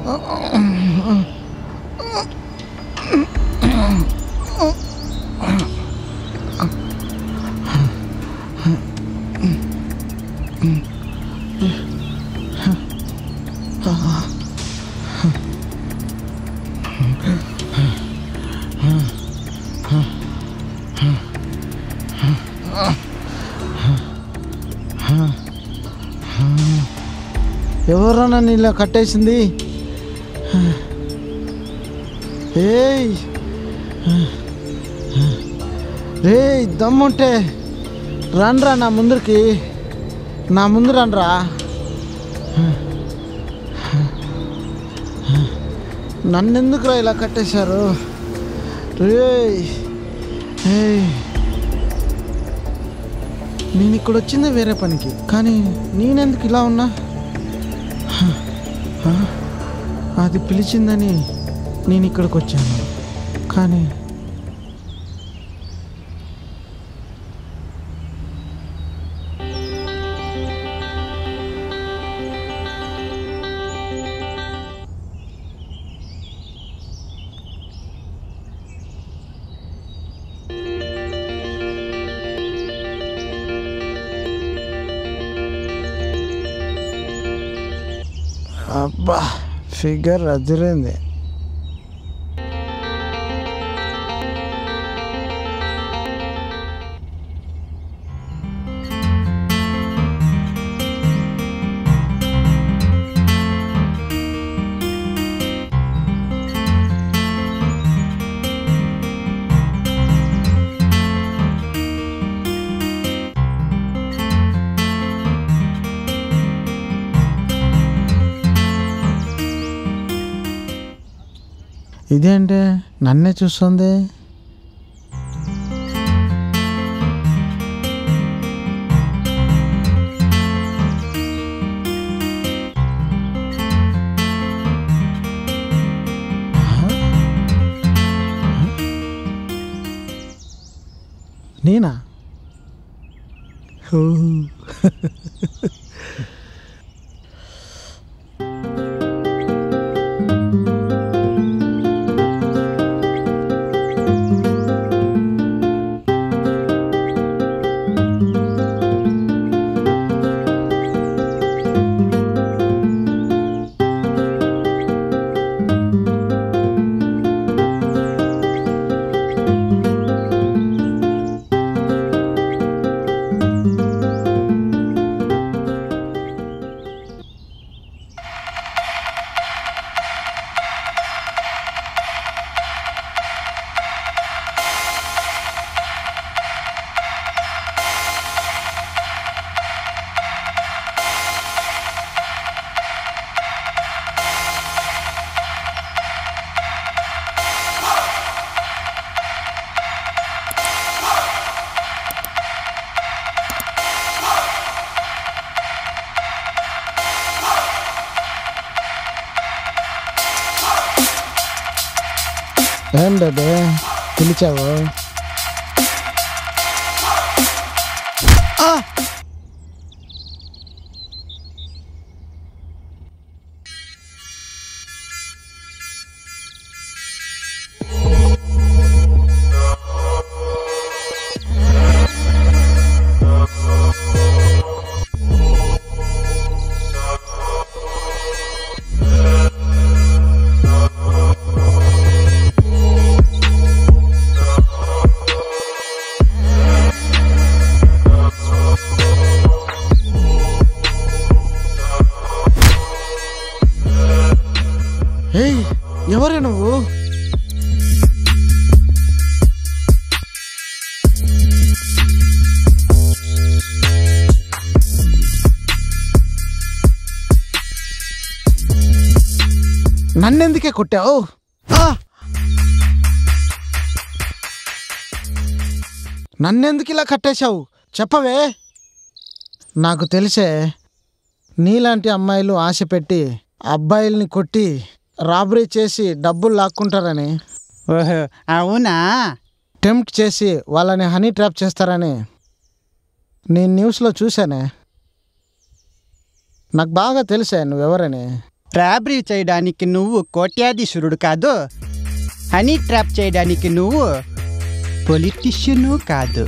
ఎవరన్నా నన్ను ఇలా కట్టేసింది ఏయ్ ఏయ్ దమ్ముంటే రండ్రా నా ముందరికి నా ముందు రండ్రా నన్నెందుకురా ఇలా కట్టేశారు రేయ్ ఏయ్ నేను ఇక్కడ వచ్చింది వేరే పనికి కానీ నేనెందుకు ఇలా ఉన్నా హ? అది పిలిచిందని నేను ఇక్కడికి వచ్చాను కానీ అబ్బా ఫిగర్ అదిరింది ఇదేంటి నన్నే చూస్తుంది నేనా ఓ. ఏం బేబే పిలిచావు ఆ! ఏయ్ ఎవరే నువ్వు నన్నెందుకే కొట్టావు ఆ! నన్నెందుకు ఇలా కట్టేశావు చెప్పవే నాకు తెలిసే నీలాంటి అమ్మాయిలు ఆశ పెట్టి అబ్బాయిల్ని కొట్టి రాబరీ చేసి డబ్బులు లాక్కుంటారని ఓహో అవునా టెంప్ట్ చేసి వాళ్ళని హనీ ట్రాప్ చేస్తారని నేను న్యూస్లో చూశానే నాకు బాగా తెలిసే నువ్వెవరని ట్రాబ్రీ చేయడానికి నువ్వు కోట్యాధీశ్వరుడు కాదు హనీ ట్రాప్ చేయడానికి నువ్వు పొలిటీషియను కాదు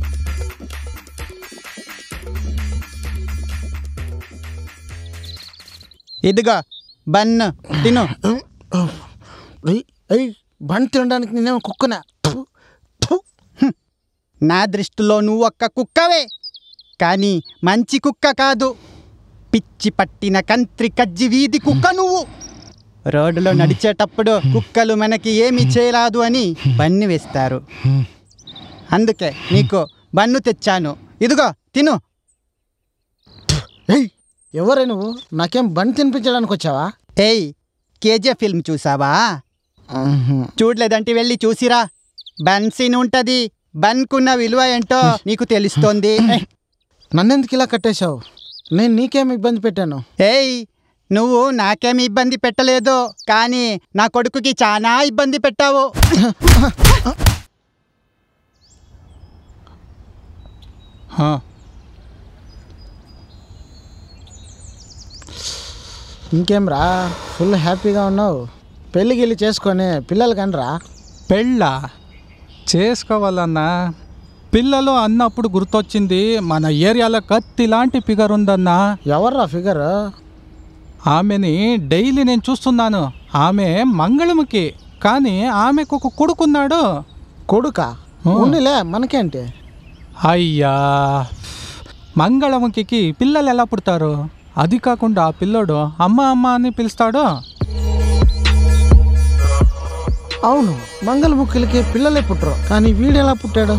ఇదిగో బన్ను తిను ఏయ్, ఏయ్ బండి తినడానికి నేనేమో కుక్కనా థు, థు. నా దృష్టిలో నువ్వు ఒక్క కుక్కవే కానీ మంచి కుక్క కాదు పిచ్చి పట్టిన కంత్రి కజ్జి వీధి కుక్క నువ్వు రోడ్డులో నడిచేటప్పుడు కుక్కలు మనకి ఏమి చేయరాదు అని బన్ను వేస్తారు అందుకే నీకు బన్ను తెచ్చాను ఇదిగో తిను ఏయ్ ఎవరే నువ్వు నాకేం బండి తినిపించడానికి వచ్చావా ఏయ్ కేజీఎఫ్ ఫిల్మ్ చూసావా ఆహా. చూడలేదంటే వెళ్ళి చూసిరా బన్ సీన్ ఉంటది బన్కున్న విలువ ఏంటో నీకు తెలుస్తోంది నన్నెందుకు ఇలా కట్టేశావు నేను నీకేం ఇబ్బంది పెట్టాను ఏయ్ నువ్వు నాకేమి ఇబ్బంది పెట్టలేదు కానీ నా కొడుకుకి చాలా ఇబ్బంది పెట్టావు ఇంకేం రా ఫుల్ హ్యాపీగా ఉన్నావు పెళ్ళి గిల్లి చేసుకొని పిల్లలు కనరా పెళ్ళా చేసుకోవాలన్నా పిల్లలు అన్నప్పుడు గుర్తొచ్చింది మన ఏరియాలో కత్తి లాంటి ఫిగర్ ఉందన్నా ఎవర్రా ఫిగర్ ఆమెని డైలీ నేను చూస్తున్నాను ఆమె మంగళముఖి కానీ ఆమెకు ఒక కొడుకున్నాడు కొడుక ఆ. ఉన్నిలే మనకేంటి అయ్యా మంగళముఖికి పిల్లలు ఎలా పుడతారు అది కాకుండా ఆ పిల్లోడు అమ్మ అమ్మ అని పిలుస్తాడు అవును మంగళముఖులకి పిల్లలే పుట్టరు కానీ వీడు ఎలా పుట్టాడు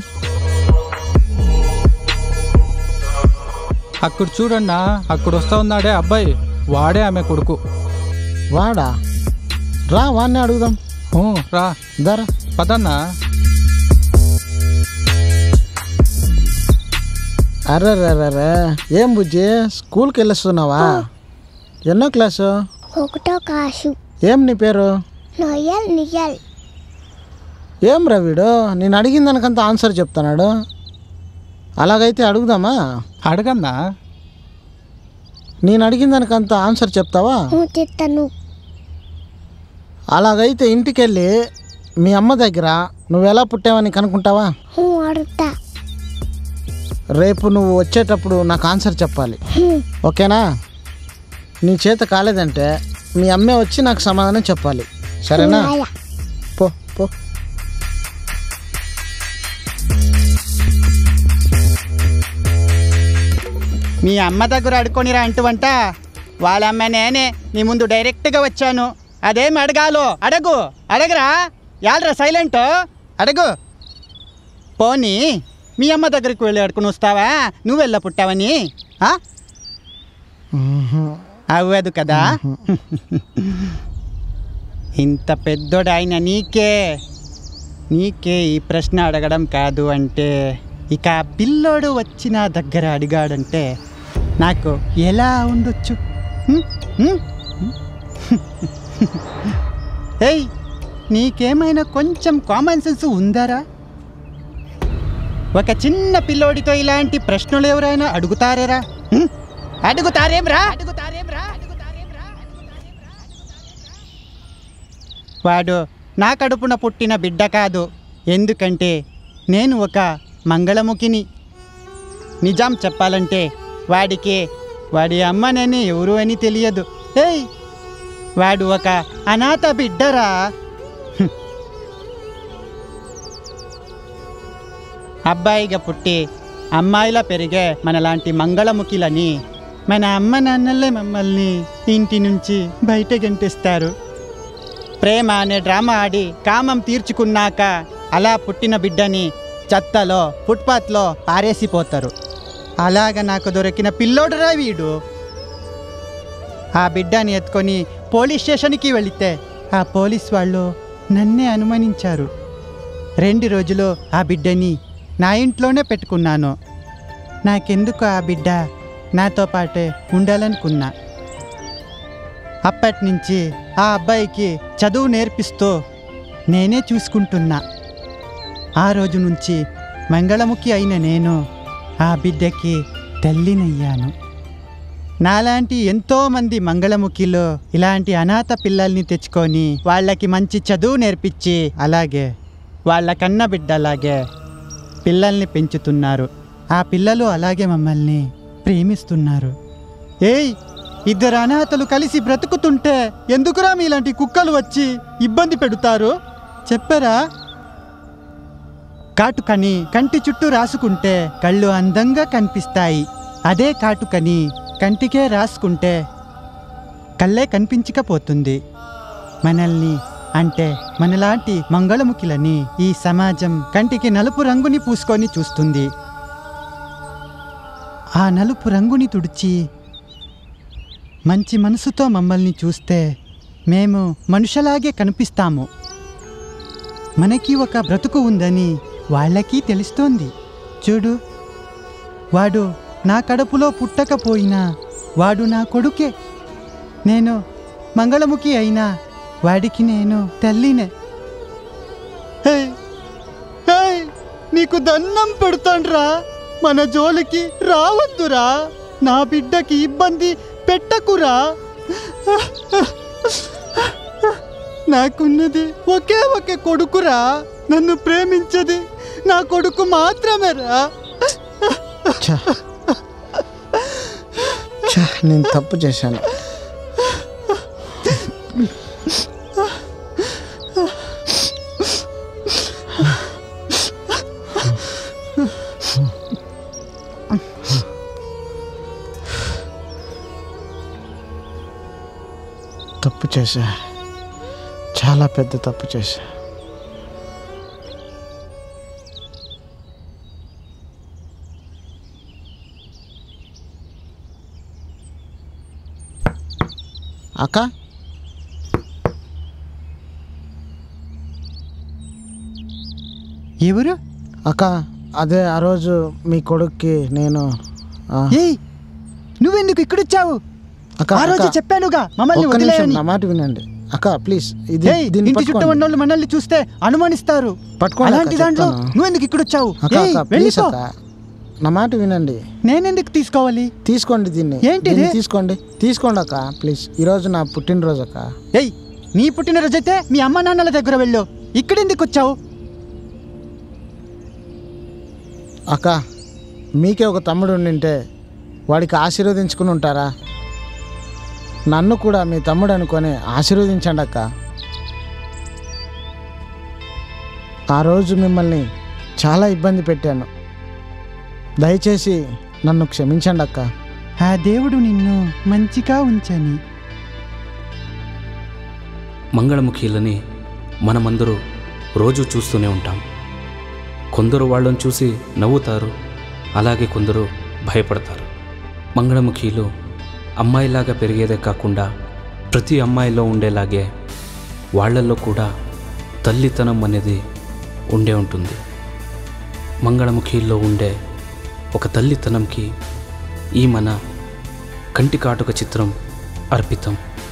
అక్కడ చూడన్నా అక్కడ వస్తా ఉన్నాడే అబ్బాయి వాడే ఆమె కొడుకు వాడా రా వాడిని అడుగుదాం ఊ, రా దరా పదన్నా అర్రర్రర్రే ఏం బుజ్జి స్కూల్కి వెళ్ళొస్తున్నావా ఎన్నో క్లాసు ఒకటో కాసు ఏం నీ పేరు నొయ్యల్ నియల్ ఏం రా వీడు నేను అడిగిన దానికంత ఆన్సర్ చెప్తున్నాడు అలాగైతే అడుగుదామా అడగన్నా నేను అడిగిన దానికంత ఆన్సర్ చెప్తావా తిత్తను అలాగైతే ఇంటికి వెళ్ళి మీ అమ్మ దగ్గర నువ్వు ఎలా పుట్టావని కనుక్కుంటావా అడుగుతా రేపు నువ్వు వచ్చేటప్పుడు నాకు ఆన్సర్ చెప్పాలి ఓకేనా నీ చేత కాలేదంటే మీ అమ్మే వచ్చి నాకు సమాధానం చెప్పాలి సరేనా అలా పో పో మీ అమ్మ దగ్గర అడుకొనిరా అంటువంట వాళ్ళ అమ్మ నేనే నీ ముందు డైరెక్ట్గా వచ్చాను అదేం అడగాలో అడగు అడగరా యాలరా సైలెంట్ అడగు పోనీ మీ అమ్మ దగ్గరికి వెళ్ళి అడుకుని వస్తావా నువ్వు వెళ్ళ పుట్టావని ఆ? అవ్వదు కదా ఇంత పెద్దోడు ఆయన నీకే నీకే ఈ ప్రశ్న అడగడం కాదు అంటే ఇక ఆ పిల్లోడు వచ్చి నా దగ్గర అడిగాడంటే నాకు ఎలా ఉండొచ్చు హ్మ్? హ్మ్? ఏయ్ నీకేమైనా కొంచెం కామన్ సెన్స్ ఉందారా ఒక చిన్న పిల్లోడితో ఇలాంటి ప్రశ్నలు ఎవరైనా అడుగుతారేరా హ్మ్? అడుగుతారేమ్రా అడుగుతారేమ్రా వాడు నా కడుపున పుట్టిన బిడ్డ కాదు ఎందుకంటే నేను ఒక మంగళముఖిని నిజాం చెప్పాలంటే వాడికి వాడి అమ్మనని ఎవరు అని తెలియదు ఏయ్ వాడు ఒక అనాథ బిడ్డరా హ్మ్. అబ్బాయిగా పుట్టి అమ్మాయిలా పెరిగే మనలాంటి మంగళముఖిలని మన అమ్మ నాన్నలే మమ్మల్ని ఇంటి నుంచి బయట గంటిస్తారు ప్రేమ అనే డ్రామా ఆడి కామం తీర్చుకున్నాక అలా పుట్టిన బిడ్డని చెత్తలో ఫుట్పాత్లో పారేసిపోతారు అలాగ నాకు దొరికిన పిల్లోడురా వీడు ఆ బిడ్డని ఎత్తుకొని పోలీస్ స్టేషన్కి వెళితే ఆ పోలీస్ వాళ్ళు నన్నే అనుమానించారు రెండు రోజులు ఆ బిడ్డని నా ఇంట్లోనే పెట్టుకున్నాను నాకెందుకు ఆ బిడ్డ నాతో పాటే ఉండాలనుకున్నా అప్పటి నుంచి ఆ అబ్బాయికి చదువు నేర్పిస్తూ నేనే చూసుకుంటున్నా ఆ రోజు నుంచి మంగళముఖి అయిన నేను ఆ బిడ్డకి తల్లినయ్యాను నాలాంటి ఎంతో మంది మంగళముఖిలో ఇలాంటి అనాథ పిల్లల్ని తెచ్చుకొని వాళ్ళకి మంచి చదువు నేర్పించి అలాగే వాళ్ళ కన్న బిడ్డలాగే పిల్లల్ని పెంచుతున్నారు ఆ పిల్లలు అలాగే మమ్మల్ని ప్రేమిస్తున్నారు ఏయ్ ఇద్దరు అనాథలు కలిసి బ్రతుకుతుంటే ఎందుకురా మీలాంటి కుక్కలు వచ్చి ఇబ్బంది పెడతారు చెప్పరా కాటుకని కంటి చుట్టూ రాసుకుంటే కళ్ళు అందంగా కనిపిస్తాయి అదే కాటుకని కంటికే రాసుకుంటే కళ్ళే కనిపించకపోతుంది మనల్ని అంటే మనలాంటి మంగళముఖిలని ఈ సమాజం కంటికి నలుపు రంగుని పూసుకొని చూస్తుంది ఆ నలుపు రంగుని తుడిచి మంచి మనసుతో మమ్మల్ని చూస్తే మేము మనుషలాగే కనిపిస్తాము మనకి ఒక బ్రతుకు ఉందని వాళ్ళకి తెలుస్తోంది చూడు వాడు నా కడుపులో పుట్టకపోయినా వాడు నా కొడుకే నేను మంగళముఖి అయినా వాడికి నేను తల్లినే హే, హే, నీకు దండం పెడతాండ్రా మన జోలికి రావద్దురా నా బిడ్డకి ఇబ్బంది పెట్టకురా నాకున్నది ఒకే ఒకే కొడుకురా నన్ను ప్రేమించది నా కొడుకు మాత్రమేరా ఛ. ఛ, నేను తప్పు చేశాను తప్పు చేశా చాలా పెద్ద తప్పు చేశా అక్క ఎవరు అక్క అదే ఆ రోజు మీ కొడుక్కి నేను ఆ, ఏయ్ నువ్వెందుకు ఇక్కడొచ్చావు అక్క ఆ రోజు అక్క, చెప్పానుగా మమ్మల్ని ఒక్క నిమిషం వదిలేయని నా మాట వినండి అక్క ప్లీజ్ ఇది ఏయ్, దీన్ని ఇంటి చుట్టూ పట్టుకోండి. ఉన్నోళ్ళు మనల్ని చూస్తే అనుమానిస్తారు పట్టుకోండి అక్క, అలాంటి దాంట్లో చెప్తాను. నువ్వెందుకు ఇక్కడొచ్చావు అక్క ఏయ్, అక్క ప్లీజ్ వెళ్ళిపో అక్క నా మాట వినండి నేనెందుకు తీసుకోవాలి తీసుకోండి దీన్ని ఏంటిది? దీన్ని తీసుకోండి తీసుకోండి అక్క ప్లీజ్ ఈరోజు నా పుట్టినరోజు అక్క ఏయ్ నీ పుట్టినరోజు అయితే మీ అమ్మ నాన్నల దగ్గర వెళ్ళు ఇక్కడెందుకు వచ్చావు అక్క మీకే ఒక తమ్ముడు ఉండింటే వాడికి ఆశీర్వదించుకుని ఉంటారా నన్ను కూడా మీ తమ్ముడు అనుకొని ఆశీర్వదించండి అక్క ఆ రోజు మిమ్మల్ని చాలా ఇబ్బంది పెట్టాను దయచేసి నన్ను క్షమించండి అక్క ఆ దేవుడు నిన్ను మంచిగా ఉంచని మంగళముఖీలని మనమందరూ రోజు చూస్తూనే ఉంటాం కొందరు వాళ్ళని చూసి నవ్వుతారు అలాగే కొందరు భయపడతారు మంగళముఖీలు అమ్మాయిలాగా పెరిగేదే కాకుండా ప్రతి అమ్మాయిలో ఉండేలాగే వాళ్ళల్లో కూడా తల్లితనం అనేది ఉండే ఉంటుంది మంగళముఖిలో ఉండే ఒక తల్లితనంకి ఈ మన కంటి కాటుక చిత్రం అర్పితం